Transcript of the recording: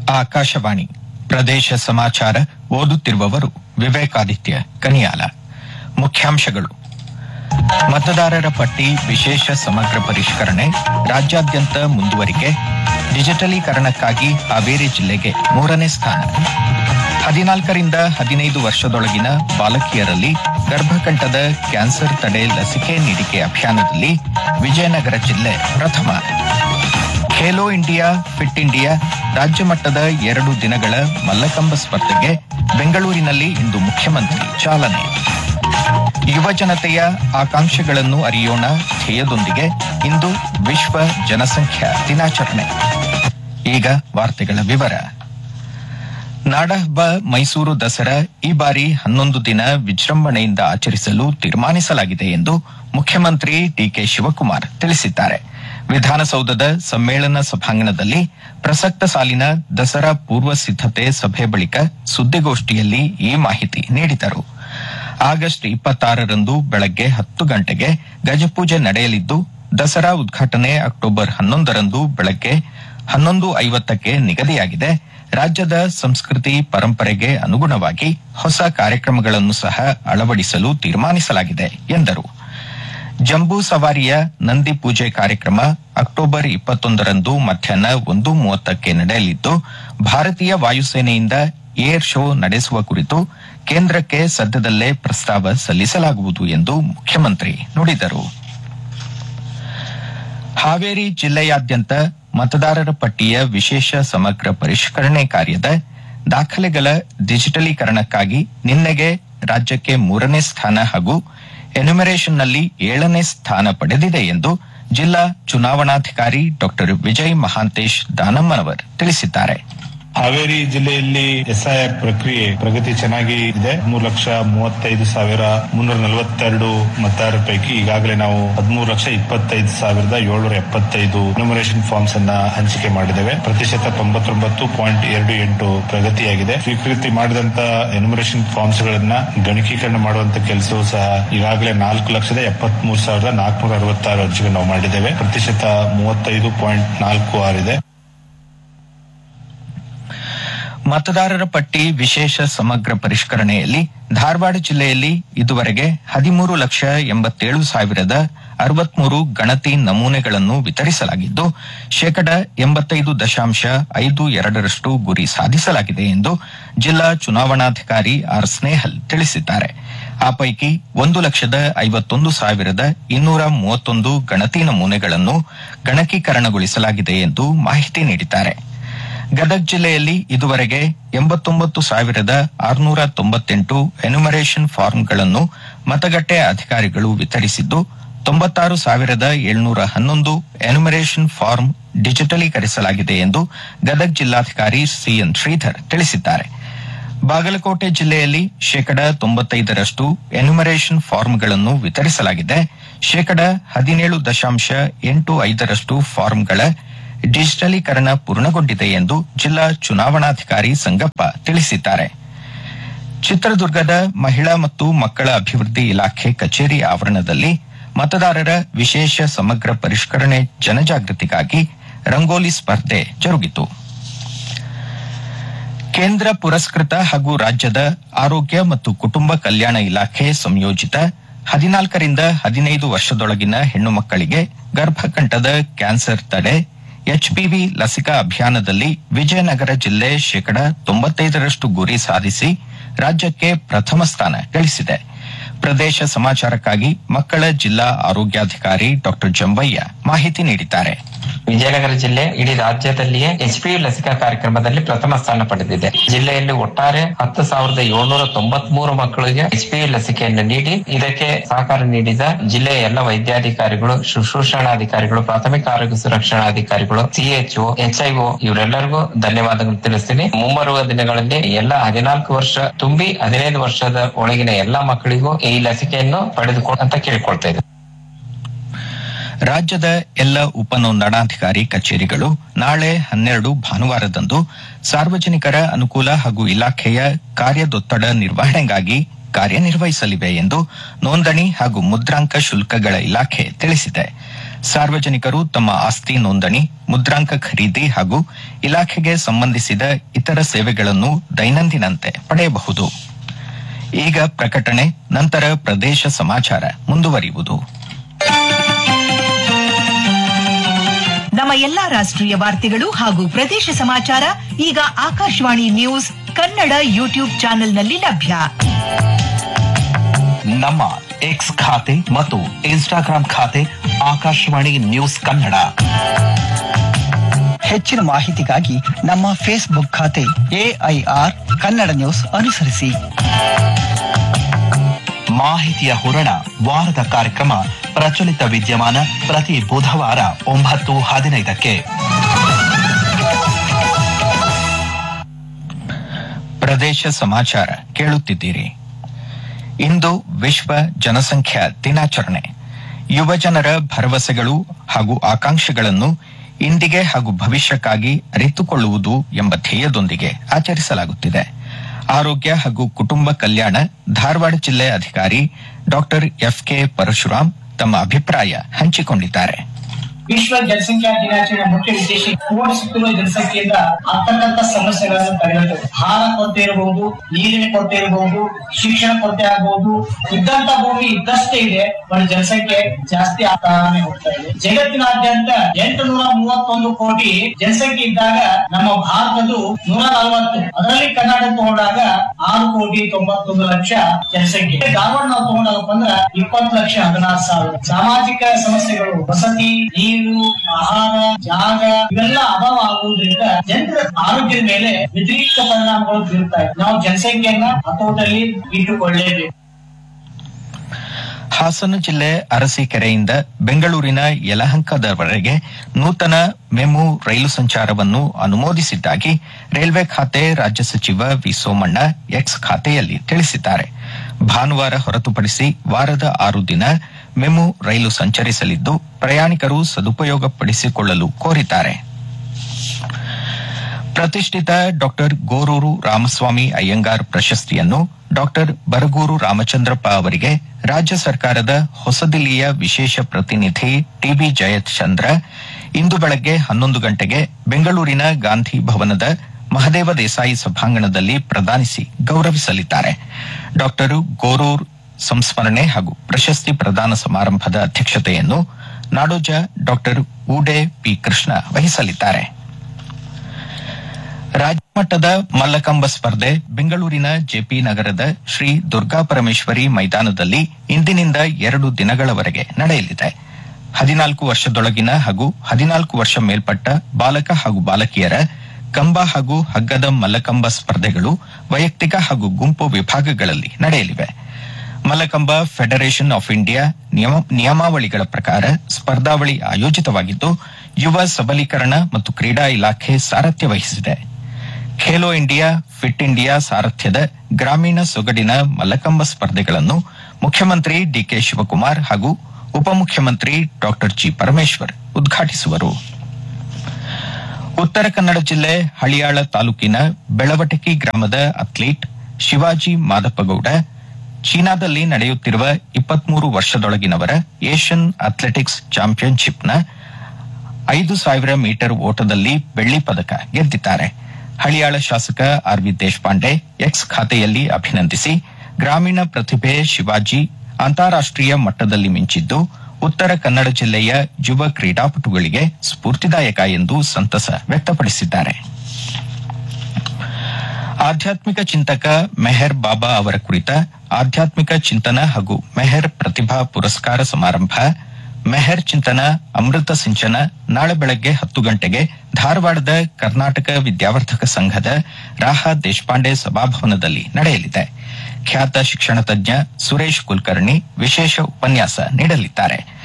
ಆಕಾಶವಾಣಿ ಪ್ರದೇಶ ಸಮಾಚಾರ ಓದುತ್ತಿರುವವರು ವಿವೇಕಾದಿತ್ಯ ಕನಿಯಾಲ ಮುಖ್ಯಾಂಶಗಳು ಮತದಾರರ ಪಟ್ಟಿ ವಿಶೇಷ ಸಮಗ್ರ ಪರಿಷ್ಕರಣೆ ರಾಜ್ಯಾದ್ಯಂತ ಮುಂದುವರಿಕೆ ಡಿಜಿಟಲೀಕರಣಕ್ಕಾಗಿ ಹಾವೇರಿ ಜಿಲ್ಲೆಗೆ ಮೂರನೇ ಸ್ಥಾನ ಹದಿನಾಲ್ಕರಿಂದ ಹದಿನೈದು ವರ್ಷದೊಳಗಿನ ಬಾಲಕಿಯರಲ್ಲಿ ಗರ್ಭಕಂಠದ ಕ್ಯಾನ್ಸರ್ ತಡೆ ಲಸಿಕೆ ನೀಡಿಕೆ ಅಭಿಯಾನದಲ್ಲಿ ವಿಜಯನಗರ ಜಿಲ್ಲೆ ಪ್ರಥಮ ಖೇಲೋ ಇಂಡಿಯಾ ಫಿಟ್ ಇಂಡಿಯಾ ರಾಜ್ಯ ಮಟ್ಟದ ಎರಡು ದಿನಗಳ ಮಲ್ಲಕಂಬ ಸ್ಪರ್ಧೆಗೆ ಬೆಂಗಳೂರಿನಲ್ಲಿ ಇಂದು ಮುಖ್ಯಮಂತ್ರಿ ಚಾಲನೆ ಯುವ ಜನತೆಯ ಆಕಾಂಕ್ಷೆಗಳನ್ನು ಅರಿಯೋಣ ಧ್ಯೇಯದೊಂದಿಗೆ ಇಂದು ವಿಶ್ವ ಜನಸಂಖ್ಯಾ ದಿನಾಚರಣೆ ಈಗ ವಾರ್ತೆಗಳ ವಿವರ ನಾಡಹಬ್ಬ ಮೈಸೂರು ದಸರಾ ಈ ಬಾರಿ ಹನ್ನೊಂದು ದಿನ ವಿಜೃಂಭಣೆಯಿಂದ ಆಚರಿಸಲು ತೀರ್ಮಾನಿಸಲಾಗಿದೆ ಎಂದು ಮುಖ್ಯಮಂತ್ರಿ ಡಿಕೆ ಶಿವಕುಮಾರ್ ತಿಳಿಸಿದ್ದಾರೆ ವಿಧಾನಸೌಧದ ಸಮ್ಮೇಳನ ಸಭಾಂಗಣದಲ್ಲಿ ಪ್ರಸಕ್ತ ಸಾಲಿನ ದಸರಾ ಪೂರ್ವ ಸಿದ್ದತೆ ಸಭೆ ಬಳಿಕ ಸುದ್ದಿಗೋಷ್ಠಿಯಲ್ಲಿ ಈ ಮಾಹಿತಿ ನೀಡಿದರು ಆಗಸ್ಟ್ ಇಪ್ಪತ್ತಾರರಂದು ಬೆಳಗ್ಗೆ ಹತ್ತು ಗಂಟೆಗೆ ಗಜಪೂಜೆ ನಡೆಯಲಿದ್ದು ದಸರಾ ಉದ್ಘಾಟನೆ ಅಕ್ಟೋಬರ್ ಹನ್ನೊಂದರಂದು ಬೆಳಗ್ಗೆ ಹನ್ನೊಂದು ಐವತ್ತಕ್ಕೆ ನಿಗದಿಯಾಗಿದೆ ರಾಜ್ಯದ ಸಂಸ್ಕೃತಿ ಪರಂಪರೆಗೆ ಅನುಗುಣವಾಗಿ ಹೊಸ ಕಾರ್ಯಕ್ರಮಗಳನ್ನು ಸಹ ಅಳವಡಿಸಲು ತೀರ್ಮಾನಿಸಲಾಗಿದೆ ಎಂದರು ಜಂಬೂ ಸವಾರಿಯ ನಂದಿ ಪೂಜೆ ಕಾರ್ಯಕ್ರಮ ಅಕ್ಟೋಬರ್ ಇಪ್ಪತ್ತೊಂದರಂದು ಮಧ್ಯಾಹ್ನ ಒಂದು ಮೂವತ್ತಕ್ಕೆ ನಡೆಯಲಿದ್ದು ಭಾರತೀಯ ವಾಯುಸೇನೆಯಿಂದ ಏರ್ ಶೋ ನಡೆಸುವ ಕುರಿತು ಕೇಂದ್ರಕ್ಕೆ ಸದ್ಯದಲ್ಲೇ ಪ್ರಸ್ತಾವ ಸಲ್ಲಿಸಲಾಗುವುದು ಎಂದು ಮುಖ್ಯಮಂತ್ರಿ ನುಡಿದರು ಹಾವೇರಿ ಜಿಲ್ಲೆಯಾದ್ಯಂತ ಮತದಾರರ ಪಟ್ಟಿಯ ವಿಶೇಷ ಸಮಗ್ರ ಪರಿಷ್ಕರಣೆ ಕಾರ್ಯದ ದಾಖಲೆಗಳ ಡಿಜಿಟಲೀಕರಣಕ್ಕಾಗಿ ನಿನ್ನೆಗೆ ರಾಜ್ಯಕ್ಕೆ ಮೂರನೇ ಸ್ಥಾನ ಹಾಗೂ ಎನ್ಯುಮರೇಷನ್ನಲ್ಲಿ ಏಳನೇ ಸ್ಥಾನ ಪಡೆದಿದೆ ಎಂದು ಜಿಲ್ಲಾ ಚುನಾವಣಾಧಿಕಾರಿ ಡಾ ವಿಜಯ್ ಮಹಾಂತೇಶ್ ದಾನಮ್ಮನವರ್ ತಿಳಿಸಿದ್ದಾರೆ ಹಾವೇರಿ ಜಿಲ್ಲೆಯಲ್ಲಿ ಎಸ್ಐಆರ್ ಪ್ರಕ್ರಿಯೆ ಪ್ರಗತಿ ಚೆನ್ನಾಗಿ ಇದೆ ಮೂರು ಲಕ್ಷ ಮೂವತ್ತೈದು ಸಾವಿರ ಮುನ್ನೂರ ನಲವತ್ತೆರಡು ಮತದಾರರ ಪೈಕಿ ಈಗಾಗಲೇ ನಾವು ಹದಿಮೂರು ಲಕ್ಷ ಇಪ್ಪತ್ತೈದು ಸಾವಿರದ ಏಳ್ನೂರ ಎಪ್ಪತ್ತೈದು ನ್ಯೂಮರೇಷನ್ ಫಾರ್ಮ್ಸ್ ಅನ್ನ ಹಂಚಿಕೆ ಮಾಡಿದ್ದೇವೆ ಪ್ರತಿಶತ ತೊಂಬತ್ತೊಂಬತ್ತು ಪಾಯಿಂಟ್ ಎರಡು ಎಂಟು ಪ್ರಗತಿಯಾಗಿದೆ ಸ್ವೀಕೃತಿ ಮಾಡಿದಂತ ಎನ್ಯುಮರೇಷನ್ ಫಾರ್ಮ್ಸ್ ಗಳನ್ನ ಗಣಕೀಕರಣ ಮಾಡುವಂತ ಕೆಲಸವೂ ಸಹ ಈಗಾಗಲೇ ನಾಲ್ಕು ಲಕ್ಷದ ಎಪ್ಪತ್ಮೂರು ಸಾವಿರದ ನಾಲ್ಕುನೂರ ಅರವತ್ತಾರು ಅರ್ಜಿಗಳು ನಾವು ಮಾಡಿದ್ದೇವೆ ಪ್ರತಿಶತ ಮೂವತ್ತೈದು ಪಾಯಿಂಟ್ ನಾಲ್ಕು ಆರಿದೆ ಮತದಾರರ ಪಟ್ಟಿ ವಿಶೇಷ ಸಮಗ್ರ ಪರಿಷ್ಕರಣೆಯಲ್ಲಿ ಧಾರವಾಡ ಜಿಲ್ಲೆಯಲ್ಲಿ ಇದುವರೆಗೆ ಹದಿಮೂರು ಲಕ್ಷ ಎಂಬತ್ತೇಳು ಸಾವಿರದ ಅರವತ್ಮೂರು ಗಣತಿ ನಮೂನೆಗಳನ್ನು ವಿತರಿಸಲಾಗಿದ್ದು ಶೇಕಡ ಎಂಬತ್ತೈದು ದಶಾಂಶ ಐದು ಎರಡರಷ್ಟು ಗುರಿ ಸಾಧಿಸಲಾಗಿದೆ ಎಂದು ಜಿಲ್ಲಾ ಚುನಾವಣಾಧಿಕಾರಿ ಆರ್ ಸ್ನೇಹಲ್ ತಿಳಿಸಿದ್ದಾರೆ ಆ ಪೈಕಿ ಒಂದು ಲಕ್ಷದ ಐವತ್ತೊಂದು ಸಾವಿರದ ಇನ್ನೂರ ಮೂವತ್ತೊಂದು ಗಣತಿ ನಮೂನೆಗಳನ್ನು ಗಣಕೀಕರಣಗೊಳಿಸಲಾಗಿದೆ ಎಂದು ಮಾಹಿತಿ ನೀಡಿದ್ದಾರೆ ಗದಗ ಜಿಲ್ಲೆಯಲ್ಲಿ ಇದುವರೆಗೆ ಎಂಬತ್ತೊಂಬತ್ತು ಸಾವಿರದ ಆರುನೂರ ತೊಂಬತ್ತೆಂಟು ಎನ್ಯುಮರೇಷನ್ ಫಾರ್ಮ್ಗಳನ್ನು ಮತಗಟ್ಟೆ ಅಧಿಕಾರಿಗಳು ವಿತರಿಸಿದ್ದು ತೊಂಬತ್ತಾರು ಸಾವಿರದ ಏಳ್ನೂರ ಹನ್ನೊಂದು ಎನ್ಯುಮರೇಷನ್ ಫಾರ್ಮ್ ಡಿಜಿಟಲೀಕರಿಸಲಾಗಿದೆ ಎಂದು ಗದಗ ಜಿಲ್ಲಾಧಿಕಾರಿ ಸಿಎನ್ ಶ್ರೀಧರ್ ತಿಳಿಸಿದ್ದಾರೆ ಬಾಗಲಕೋಟೆ ಜಿಲ್ಲೆಯಲ್ಲಿ ಶೇಕಡ ತೊಂಬತ್ತೈದರಷ್ಟು ಎನ್ಯುಮರೇಷನ್ ಫಾರ್ಮ್ಗಳನ್ನು ವಿತರಿಸಲಾಗಿದೆ ಶೇಕಡ ಹದಿನೇಳು ದಶಾಂಶ ಎಂಟು ಐದರಷ್ಟು ಫಾರ್ಮ್ಗಳ ಡಿಜಿಟಲೀಕರಣ ಪೂರ್ಣಗೊಂಡಿದೆ ಎಂದು ಜಿಲ್ಲಾ ಚುನಾವಣಾಧಿಕಾರಿ ಸಂಗಪ್ಪ ತಿಳಿಸಿದ್ದಾರೆ ಚಿತ್ರದುರ್ಗದ ಮಹಿಳಾ ಮತ್ತು ಮಕ್ಕಳ ಅಭಿವೃದ್ಧಿ ಇಲಾಖೆ ಕಚೇರಿ ಆವರಣದಲ್ಲಿ ಮತದಾರರ ವಿಶೇಷ ಸಮಗ್ರ ಪರಿಷ್ಕರಣೆ ಜನಜಾಗೃತಿಗಾಗಿ ರಂಗೋಲಿ ಸ್ಪರ್ಧೆ ಜರುಗಿತು ಕೇಂದ್ರ ಪುರಸ್ಕೃತ ಹಾಗೂ ರಾಜ್ಯದ ಆರೋಗ್ಯ ಮತ್ತು ಕುಟುಂಬ ಕಲ್ಯಾಣ ಇಲಾಖೆ ಸಂಯೋಜಿತ ಹದಿನಾಲ್ಕರಿಂದ ಹದಿನೈದು ವರ್ಷದೊಳಗಿನ ಹೆಣ್ಣು ಮಕ್ಕಳಿಗೆ ಗರ್ಭಕಂಠದ ಕ್ಯಾನ್ಸರ್ ತಡೆ ಎಚ್ಪಿವಿ ಲಸಿಕಾ ಅಭಿಯಾನದಲ್ಲಿ ವಿಜಯನಗರ ಜಿಲ್ಲೆ ಶೇಕಡ ತೊಂಬತ್ತೈದರಷ್ಟು ಗುರಿ ಸಾಧಿಸಿ ರಾಜ್ಯಕ್ಕೆ ಪ್ರಥಮ ಸ್ಥಾನ ಗಳಿಸಿದೆ ಪ್ರದೇಶ ಸಮಾಚಾರಕ್ಕಾಗಿ ಮಕ್ಕಳ ಜಿಲ್ಲಾ ಆರೋಗ್ಯಾಧಿಕಾರಿ ಡಾ ಜಂಬಯ್ಯ ಮಾಹಿತಿ ನೀಡಿದ್ದಾರೆ ವಿಜಯನಗರ ಜಿಲ್ಲೆ ಇಡೀ ರಾಜ್ಯದಲ್ಲಿಯೇ ಎಚ್ಪಿ ಲಸಿಕಾ ಕಾರ್ಯಕ್ರಮದಲ್ಲಿ ಪ್ರಥಮ ಸ್ಥಾನ ಪಡೆದಿದೆ ಜಿಲ್ಲೆಯಲ್ಲಿ ಒಟ್ಟಾರೆ ಹತ್ತು ಸಾವಿರದ ಏಳ್ನೂರ ತೊಂಬತ್ ಮೂರು ಮಕ್ಕಳಿಗೆ ಎಚ್ಪಿ ಲಸಿಕೆಯನ್ನು ನೀಡಿ ಇದಕ್ಕೆ ಸಹಕಾರ ನೀಡಿದ ಜಿಲ್ಲೆಯ ಎಲ್ಲ ವೈದ್ಯಾಧಿಕಾರಿಗಳು ಶುಶ್ರೂಷಣಾಧಿಕಾರಿಗಳು ಪ್ರಾಥಮಿಕ ಆರೋಗ್ಯ ಸುರಕ್ಷಣಾಧಿಕಾರಿಗಳು ಸಿಎಚ್ಒ ಎಚ್ಐಒ ಇವರೆಲ್ಲರಿಗೂ ಧನ್ಯವಾದಗಳು ತಿಳಿಸ್ತೀನಿ ಮುಂಬರುವ ದಿನಗಳಲ್ಲಿ ಎಲ್ಲ ಹದಿನಾಲ್ಕು ವರ್ಷ ತುಂಬಿ ಹದಿನೈದು ವರ್ಷದ ಒಳಗಿನ ಎಲ್ಲಾ ಮಕ್ಕಳಿಗೂ ಈ ಲಸಿಕೆಯನ್ನು ಪಡೆದುಕೊಂಡು ಅಂತ ಕೇಳಿಕೊಳ್ತಾ ಇದ್ದೇನೆ ರಾಜ್ಯದ ಎಲ್ಲ ಉಪನೋಂದಣಾಧಿಕಾರಿ ಕಚೇರಿಗಳು ನಾಳೆ ಹನ್ನೆರಡು ಭಾನುವಾರದಂದು ಸಾರ್ವಜನಿಕರ ಅನುಕೂಲ ಹಾಗೂ ಇಲಾಖೆಯ ಕಾರ್ಯದೊತ್ತಡ ನಿರ್ವಹಣೆಗಾಗಿ ಕಾರ್ಯನಿರ್ವಹಿಸಲಿವೆ ಎಂದು ನೋಂದಣಿ ಹಾಗೂ ಮುದ್ರಾಂಕ ಶುಲ್ಕಗಳ ಇಲಾಖೆ ತಿಳಿಸಿದೆ ಸಾರ್ವಜನಿಕರು ತಮ್ಮ ಆಸ್ತಿ ನೋಂದಣಿ ಮುದ್ರಾಂಕ ಖರೀದಿ ಹಾಗೂ ಇಲಾಖೆಗೆ ಸಂಬಂಧಿಸಿದ ಇತರ ಸೇವೆಗಳನ್ನು ದೈನಂದಿನಂತೆ ಪಡೆಯಬಹುದು ಈಗ ಪ್ರಕಟಣೆ ನಂತರ ಪ್ರದೇಶ ಸಮಾಚಾರ ಮುಂದುವರಿಯುವುದು ನಮ್ಮ ಎಲ್ಲಾ ರಾಷ್ಟ್ರೀಯ ವಾರ್ತೆಗಳು ಹಾಗೂ ಪ್ರದೇಶ ಸಮಾಚಾರ ಈಗ ಆಕಾಶವಾಣಿ ನ್ಯೂಸ್ ಕನ್ನಡ ಯೂಟ್ಯೂಬ್ ಚಾನೆಲ್ನಲ್ಲಿ ಲಭ್ಯ ನಮ್ಮ ಎಕ್ಸ್ ಖಾತೆ ಮತ್ತು ಇನ್ಸ್ಟಾಗ್ರಾಂ ಖಾತೆ ಆಕಾಶವಾಣಿ ನ್ಯೂಸ್ ಕನ್ನಡ ಹೆಚ್ಚಿನ ಮಾಹಿತಿಗಾಗಿ ನಮ್ಮ ಫೇಸ್ಬುಕ್ ಖಾತೆ ಎಐಆರ್ ಕನ್ನಡ ನ್ಯೂಸ್ ಅನುಸರಿಸಿ ಮಾಹಿತಿಯ ಹೂರಣ ವಾರದ ಕಾರ್ಯಕ್ರಮ ಪ್ರಚಲಿತ ವಿದ್ಯಮಾನ ಪ್ರತಿ ಬುಧವಾರ ಒಂಬತ್ತು ಹದಿನೈದಕ್ಕೆ ಪ್ರದೇಶ ಸಮಾಚಾರ ಕೇಳುತ್ತಿದ್ದೀರಿ ಇಂದು ವಿಶ್ವ ಜನಸಂಖ್ಯಾ ದಿನಾಚರಣೆ ಯುವ ಜನರ ಭರವಸೆಗಳು ಹಾಗೂ ಆಕಾಂಕ್ಷೆಗಳನ್ನು ಇಂದಿಗೆ ಹಾಗೂ ಭವಿಷ್ಯಕ್ಕಾಗಿ ಅರಿತುಕೊಳ್ಳುವುದು ಎಂಬ ಧ್ಯೇಯದೊಂದಿಗೆ ಆಚರಿಸಲಾಗುತ್ತಿದೆ ಆರೋಗ್ಯ ಹಾಗೂ ಕುಟುಂಬ ಕಲ್ಯಾಣ ಧಾರವಾಡ ಜಿಲ್ಲೆ ಅಧಿಕಾರಿ ಡಾಕ್ಟರ್ ಎಫ್ಕೆ ಪರಶುರಾಮ್ ತಮ್ಮ ಅಭಿಪ್ರಾಯ ಹಂಚಿಕೊಂಡಿದ್ದಾರೆ ವಿಶ್ವ ಜನಸಂಖ್ಯಾ ದಿನಾಚರಣೆ ಮುಖ್ಯ ಉದ್ದೇಶ ಕೂಡಿಸುತ್ತಿರುವ ಜನಸಂಖ್ಯೆಯಿಂದ ಆಗ್ತಕ್ಕಂಥ ಸಮಸ್ಯೆಗಳನ್ನು ತಡೆಗಟ್ಟುವುದು ಆಹಾರ ಕೊರತೆ ಇರಬಹುದು ನೀರಿನ ಕೊರತೆ ಇರಬಹುದು ಶಿಕ್ಷಣ ಕೊರತೆ ಆಗಬಹುದು ಇದ್ದಂತ ಭೂಮಿ ಇದ್ದಷ್ಟೇ ಇದೆ ಬಟ್ ಜನಸಂಖ್ಯೆ ಜಾಸ್ತಿ ಆಗ್ತಾನೆ ಹೋಗ್ತಾ ಇದೆ ಜಗತ್ತಿನಾದ್ಯಂತ ಎಂಟು ನೂರ ಮೂವತ್ತೊಂದು ಕೋಟಿ ಜನಸಂಖ್ಯೆ ಇದ್ದಾಗ ನಮ್ಮ ಭಾರತದ್ದು ನೂರ ನಲವತ್ತು ಅದರಲ್ಲಿ ಕರ್ನಾಟಕ ತಗೊಂಡಾಗ ಆರು ಕೋಟಿ ತೊಂಬತ್ತೊಂದು ಲಕ್ಷ ಜನಸಂಖ್ಯೆ ಧಾರವಾಡ ನಾವು ತಗೊಂಡಾಗಪ್ಪ ಅಂದ್ರ ಇಪ್ಪತ್ತು ಲಕ್ಷ ಹದಿನಾರು ಸಾವಿರ ಸಾಮಾಜಿಕ ಸಮಸ್ಯೆಗಳು ವಸತಿ ನೀರು ಆಹಾರ ಜಾಗ ಇವೆಲ್ಲ ಅಭಾವ ಆಗುವುದರಿಂದ ಜನರ ಆರೋಗ್ಯದ ಮೇಲೆ ವ್ಯತಿರಿಕ್ತ ಪರಿಣಾಮಗಳು ಬೀರ್ತಾ ಇದೆ ನಾವು ಜನಸಂಖ್ಯೆಯನ್ನ ಹತೋಟಲ್ಲಿ ಇಟ್ಟುಕೊಳ್ಳೇಬೇಕು ಹಾಸನ ಜಿಲ್ಲೆ ಅರಸೀಕೆರೆಯಿಂದ ಬೆಂಗಳೂರಿನ ಯಲಹಂಕದವರೆಗೆ ನೂತನ ಮೆಮು ರೈಲು ಸಂಚಾರವನ್ನು ಅನುಮೋದಿಸಿದ್ದಾಗಿ ರೈಲ್ವೆ ಖಾತೆ ರಾಜ್ಯ ಸಚಿವ ವಿ ಸೋಮಣ್ಣ ಎಕ್ಸ್ ಖಾತೆಯಲ್ಲಿ ತಿಳಿಸಿದ್ದಾರೆ ಭಾನುವಾರ ಹೊರತುಪಡಿಸಿ ವಾರದ ಆರು ದಿನ ಮೆಮು ರೈಲು ಸಂಚರಿಸಲಿದ್ದು ಪ್ರಯಾಣಿಕರು ಸದುಪಯೋಗಪಡಿಸಿಕೊಳ್ಳಲು ಕೋರಿದ್ದಾರೆ ಪ್ರತಿಷ್ಠಿತ ಡಾಕ್ಟರ್ ಗೋರೂರು ರಾಮಸ್ವಾಮಿ ಅಯ್ಯಂಗಾರ್ ಪ್ರಶಸ್ತಿಯನ್ನು ಡಾಕ್ಟರ್ ಬರಗೂರು ರಾಮಚಂದ್ರಪ್ಪ ಅವರಿಗೆ ರಾಜ್ಯ ಸರ್ಕಾರದ ಹೊಸದಿಲ್ಲಿಯ ವಿಶೇಷ ಪ್ರತಿನಿಧಿ ಟಿಬಿ ಜಯಚಂದ್ರ ಇಂದು ಬೆಳಗ್ಗೆ ಹನ್ನೊಂದು ಗಂಟೆಗೆ ಬೆಂಗಳೂರಿನ ಗಾಂಧಿ ಭವನದ ಮಹದೇವ ದೇಸಾಯಿ ಸಭಾಂಗಣದಲ್ಲಿ ಪ್ರದಾನಿಸಿ ಗೌರವಿಸಲಿದ್ದಾರೆ ಡಾಕ್ಟರ್ ಗೋರೂರ್ ಸಂಸ್ಮರಣೆ ಹಾಗೂ ಪ್ರಶಸ್ತಿ ಪ್ರದಾನ ಸಮಾರಂಭದ ಅಧ್ಯಕ್ಷತೆಯನ್ನು ನಾಡೋಜ ಡಾಕ್ಟರ್ ಊಡೆ ಪಿ ಕೃಷ್ಣ ವಹಿಸಲಿದ್ದಾರೆ ರಾಜ್ಯಮಟ್ಟದ ಮಲ್ಲಕಂಬ ಸ್ಪರ್ಧೆ ಬೆಂಗಳೂರಿನ ಜೆಪಿ ನಗರದ ಶ್ರೀ ದುರ್ಗಾ ಪರಮೇಶ್ವರಿ ಮೈದಾನದಲ್ಲಿ ಇಂದಿನಿಂದ ಎರಡು ದಿನಗಳವರೆಗೆ ನಡೆಯಲಿದೆ ಹದಿನಾಲ್ಕು ವರ್ಷದೊಳಗಿನ ಹಾಗೂ ಹದಿನಾಲ್ಕು ವರ್ಷ ಮೇಲ್ಪಟ್ಟ ಬಾಲಕ ಹಾಗೂ ಬಾಲಕಿಯರ ಕಂಬ ಹಾಗೂ ಹಗ್ಗದ ಮಲ್ಲಕಂಬ ಸ್ಪರ್ಧೆಗಳು ವೈಯಕ್ತಿಕ ಹಾಗೂ ಗುಂಪು ವಿಭಾಗಗಳಲ್ಲಿ ನಡೆಯಲಿವೆ ಮಲ್ಲಕಂಬ ಫೆಡರೇಷನ್ ಆಫ್ ಇಂಡಿಯಾ ನಿಯಮ- ನಿಯಮಾವಳಿಗಳ ಪ್ರಕಾರ ಸ್ಪರ್ಧಾವಳಿ ಆಯೋಜಿತವಾಗಿದ್ದು ಯುವ ಸಬಲೀಕರಣ ಮತ್ತು ಕ್ರೀಡಾ ಇಲಾಖೆ ಸಾರಥ್ಯ ವಹಿಸಿದೆ ಖೇಲೋ ಇಂಡಿಯಾ ಫಿಟ್ ಇಂಡಿಯಾ ಸಾರಥ್ಯದ ಗ್ರಾಮೀಣ ಸೊಗಡಿನ ಮಲ್ಲಕಂಬ ಸ್ಪರ್ಧೆಗಳನ್ನು ಮುಖ್ಯಮಂತ್ರಿ ಡಿಕೆ ಶಿವಕುಮಾರ್ ಹಾಗೂ ಉಪಮುಖ್ಯಮಂತ್ರಿ ಡಾಕ್ಟರ್ ಜಿ ಪರಮೇಶ್ವರ್ ಉದ್ಘಾಟಿಸುವರು ಉತ್ತರ ಕನ್ನಡ ಜಿಲ್ಲೆ ಹಳಿಯಾಳ ತಾಲೂಕಿನ ಬೆಳವಟಕಿ ಗ್ರಾಮದ ಅಥ್ಲೀಟ್ ಶಿವಾಜಿ ಮಾದಪ್ಪಗೌಡ ಚೀನಾದಲ್ಲಿ ನಡೆಯುತ್ತಿರುವ ಇಪ್ಪತ್ಮೂರು ವರ್ಷದೊಳಗಿನವರ ಏಷ್ಯನ್ ಅಥ್ಲೆಟಿಕ್ಸ್ ಚಾಂಪಿಯನ್ಶಿಪ್ನ ಐದು ಸಾವಿರ ಮೀಟರ್ ಓಟದಲ್ಲಿ ಬೆಳ್ಳಿ ಪದಕ ಗೆದ್ದಿದ್ದಾರೆ ಹಳಿಯಾಳ ಶಾಸಕ ಆರ್ ವಿ ದೇಶಪಾಂಡೆ ಎಕ್ಸ್ ಖಾತೆಯಲ್ಲಿ ಅಭಿನಂದಿಸಿ ಗ್ರಾಮೀಣ ಪ್ರತಿಭೆ ಶಿವಾಜಿ ಅಂತಾರಾಷ್ಟೀಯ ಮಟ್ಟದಲ್ಲಿ ಮಿಂಚಿದ್ದು ಉತ್ತರ ಕನ್ನಡ ಜಿಲ್ಲೆಯ ಯುವ ಕ್ರೀಡಾಪಟುಗಳಿಗೆ ಸ್ಫೂರ್ತಿದಾಯಕ ಎಂದು ಸಂತಸ ವ್ಯಕ್ತಪಡಿಸಿದ್ದಾರೆ ಆಧ್ಯಾತ್ಮಿಕ ಚಿಂತಕ ಮೆಹರ್ ಬಾಬಾ ಅವರ ಕುರಿತ ಆಧ್ಯಾತ್ಮಿಕ ಚಿಂತನ ಹಾಗೂ ಮೆಹರ್ ಪ್ರತಿಭಾ ಪುರಸ್ಕಾರ ಸಮಾರಂಭ ಮೆಹರ್ ಚಿಂತನ ಅಮೃತ ಸಿಂಚನ ನಾಳೆ ಬೆಳಗ್ಗೆ ಹತ್ತು ಗಂಟೆಗೆ ಧಾರವಾಡದ ಕರ್ನಾಟಕ ವಿದ್ಯಾವರ್ಧಕ ಸಂಘದ ರಾಹ ದೇಶಪಾಂಡೆ ಸಭಾಭವನದಲ್ಲಿ ನಡೆಯಲಿದೆ ಖ್ಯಾತ ಶಿಕ್ಷಣ ತಜ್ಞ ಸುರೇಶ್ ಕುಲಕರ್ಣಿ ವಿಶೇಷ ಉಪನ್ಯಾಸ ನೀಡಲಿದ್ದಾರೆ